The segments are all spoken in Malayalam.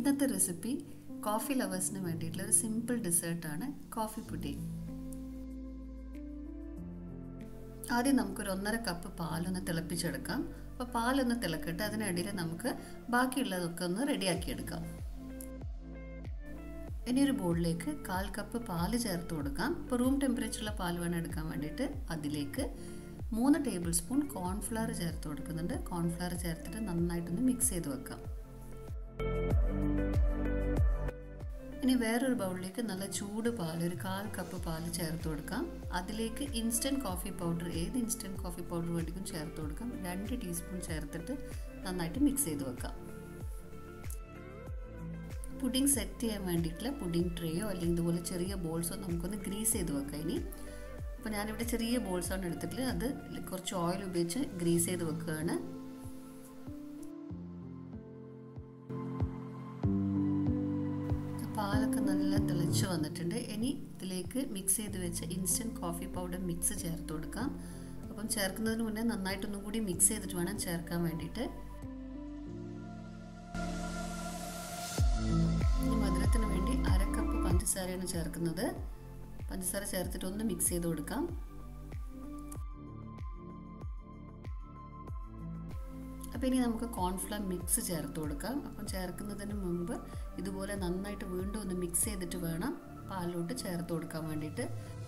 ഇന്നത്തെ റെസിപ്പി കോഫി ലവേഴ്സിന് വേണ്ടിയിട്ടുള്ള ഒരു സിമ്പിൾ ഡെസേർട്ടാണ് കോഫി പുഡിംഗ് ആദ്യം നമുക്കൊരു ഒന്നര കപ്പ് പാലൊന്ന് തിളപ്പിച്ചെടുക്കാം അപ്പോൾ പാലൊന്ന് തിളക്കട്ടെ അതിനിടയിൽ നമുക്ക് ബാക്കിയുള്ളതൊക്കെ ഒന്ന് റെഡിയാക്കിയെടുക്കാം ഇനി ഒരു ബോളിലേക്ക് കാൽ കപ്പ് പാല് ചേർത്ത് കൊടുക്കാം ഇപ്പോൾ റൂം ടെമ്പറേച്ചറുള്ള പാൽ വേണം എടുക്കാൻ വേണ്ടിയിട്ട് അതിലേക്ക് മൂന്ന് ടേബിൾ സ്പൂൺ കോൺഫ്ലവർ ചേർത്ത് കൊടുക്കുന്നുണ്ട് കോൺഫ്ലവർ ചേർത്തിട്ട് നന്നായിട്ടൊന്ന് മിക്സ് ചെയ്ത് വെക്കാം ഇനി വേറൊരു ബൗളിലേക്ക് നല്ല ചൂട് പാൽ ഒരു കാൽ കപ്പ് പാൽ ചേർത്ത് കൊടുക്കാം അതിലേക്ക് ഇൻസ്റ്റൻറ്റ് കോഫി പൗഡർ ഏത് ഇൻസ്റ്റൻറ്റ് കോഫി പൗഡർ വേണ്ടിക്കും ചേർത്ത് കൊടുക്കാം രണ്ട് ടീസ്പൂൺ ചേർത്തിട്ട് നന്നായിട്ട് മിക്സ് ചെയ്ത് വെക്കാം പുഡിംഗ് സെറ്റ് ചെയ്യാൻ വേണ്ടിയിട്ടുള്ള പുഡിംഗ് ട്രേയോ അല്ലെങ്കിൽ ഇതുപോലെ ചെറിയ ബോൾസോ നമുക്കൊന്ന് ഗ്രീസ് ചെയ്ത് വെക്കാം ഇനി അപ്പോൾ ഞാനിവിടെ ചെറിയ ബോൾസാണ് എടുത്തിട്ട് അത് കുറച്ച് ഓയിൽ ഉപയോഗിച്ച് ഗ്രീസ് ചെയ്ത് വെക്കുകയാണ് പാലൊക്കെ നല്ല തിളച്ച് വന്നിട്ടുണ്ട് ഇനി ഇതിലേക്ക് മിക്സ് ചെയ്ത് വെച്ച ഇൻസ്റ്റൻറ്റ് കോഫി പൗഡർ മിക്സ് ചേർത്ത് കൊടുക്കാം അപ്പം ചേർക്കുന്നതിന് മുന്നേ നന്നായിട്ടൊന്നും കൂടി മിക്സ് ചെയ്തിട്ട് വേണം ചേർക്കാൻ വേണ്ടിയിട്ട് ഇനി മധുരത്തിന് വേണ്ടി അര കപ്പ് പഞ്ചസാരയാണ് ചേർക്കുന്നത് പഞ്ചസാര ചേർത്തിട്ട് ഒന്ന് മിക്സ് ചെയ്ത് കൊടുക്കാം അപ്പോൾ ഇനി നമുക്ക് കോൺഫ്ലവർ മിക്സ് ചേർത്ത് കൊടുക്കാം അപ്പം ചേർക്കുന്നതിന് മുമ്പ് ഇതുപോലെ നന്നായിട്ട് വീണ്ടും ഒന്ന് മിക്സ് ചെയ്തിട്ട് വേണം പാലിലോട്ട് ചേർത്ത് കൊടുക്കാൻ വേണ്ടിയിട്ട്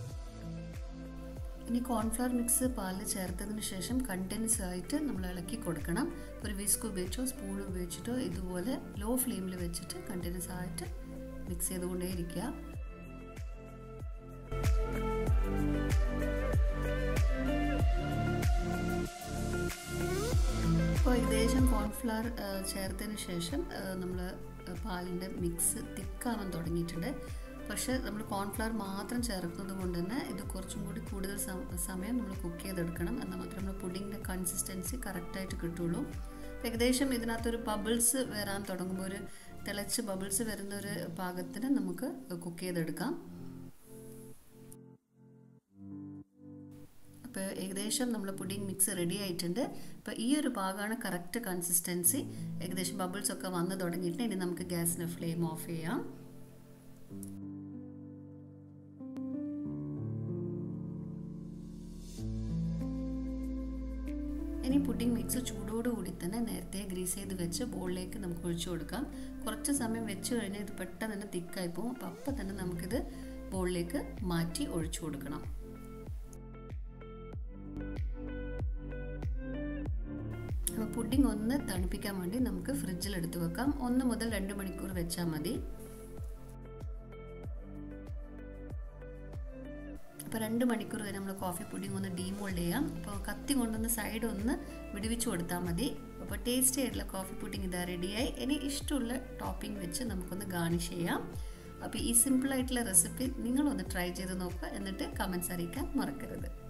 ഇനി കോൺഫ്ലവർ മിക്സ് പാലിൽ ചേർത്തതിന് ശേഷം കണ്ടിന്യൂസ് ആയിട്ട് നമ്മൾ ഇളക്കി കൊടുക്കണം ഒരു വിസ്ക് ഉപയോഗിച്ചോ സ്പൂൺ ഉപയോഗിച്ചിട്ടോ ഇതുപോലെ ലോ ഫ്ലെയിമിൽ വെച്ചിട്ട് കണ്ടിന്യൂസ് ആയിട്ട് മിക്സ് ചെയ്തുകൊണ്ടേ ഇരിക്കുക ഇപ്പോൾ ഏകദേശം കോൺഫ്ലവർ ചേർത്തതിന് ശേഷം നമ്മൾ പാലിൻ്റെ മിക്സ് തിക്കാവാൻ തുടങ്ങിയിട്ടുണ്ട് പക്ഷേ നമ്മൾ കോൺഫ്ലവർ മാത്രം ചേർക്കുന്നത് കൊണ്ട് തന്നെ ഇത് കുറച്ചും കൂടി കൂടുതൽ സമയം നമ്മൾ കുക്ക് ചെയ്തെടുക്കണം എന്നാൽ മാത്രമേ നമ്മൾ പുഡിങ്ങിൻ്റെ കൺസിസ്റ്റൻസി കറക്റ്റായിട്ട് കിട്ടുള്ളൂ ഏകദേശം ഇതിനകത്തൊരു ബബിൾസ് വരാൻ തുടങ്ങുമ്പോൾ ഒരു തിളച്ച് ബബിൾസ് വരുന്ന ഒരു പാകത്തിന് നമുക്ക് കുക്ക് ചെയ്തെടുക്കാം അപ്പോൾ ഏകദേശം നമ്മൾ പുഡിംഗ് മിക്സ് റെഡി ആയിട്ടുണ്ട് അപ്പോൾ ഈ ഒരു ഭാഗമാണ് കറക്റ്റ് കൺസിസ്റ്റൻസി ഏകദേശം ബബിൾസ് ഒക്കെ വന്ന് തുടങ്ങിയിട്ട് ഇനി നമുക്ക് ഗ്യാസിൻ്റെ ഫ്ലെയിം ഓഫ് ചെയ്യാം ഇനി പുഡിംഗ് മിക്സ് ചൂടോടുകൂടി തന്നെ നേരത്തെ ഗ്രീസ് ചെയ്ത് വെച്ച് ബോളിലേക്ക് നമുക്ക് ഒഴിച്ചു കൊടുക്കാം കുറച്ച് സമയം വെച്ച് കഴിഞ്ഞാൽ ഇത് പെട്ടെന്ന് തന്നെ തിക്കായി പോകും അപ്പോൾ അപ്പം തന്നെ നമുക്കിത് ബോളിലേക്ക് മാറ്റി ഒഴിച്ചു കൊടുക്കണം അപ്പോൾ പുഡിംഗ് ഒന്ന് തണുപ്പിക്കാൻ വേണ്ടി നമുക്ക് ഫ്രിഡ്ജിൽ എടുത്ത് വെക്കാം ഒന്ന് മുതൽ രണ്ട് മണിക്കൂർ വെച്ചാൽ മതി അപ്പോൾ രണ്ട് മണിക്കൂർ വരെ നമ്മൾ കോഫി പുഡിംഗ് ഒന്ന് ഡീമോൾഡ് ചെയ്യാം അപ്പോൾ കത്തി കൊണ്ടൊന്ന് സൈഡ് ഒന്ന് വിടുവിച്ച് കൊടുത്താൽ മതി അപ്പോൾ ടേസ്റ്റി ആയിട്ടുള്ള കോഫി പുഡിംഗ് ഇതാ റെഡിയായി ഇനി ഇഷ്ടമുള്ള ടോപ്പിംഗ് വെച്ച് നമുക്കൊന്ന് ഗാർണിഷ് ചെയ്യാം അപ്പോൾ ഈ സിമ്പിളായിട്ടുള്ള റെസിപ്പി നിങ്ങളൊന്ന് ട്രൈ ചെയ്ത് നോക്കുക എന്നിട്ട് കമൻസ് അറിയിക്കാൻ മറക്കരുത്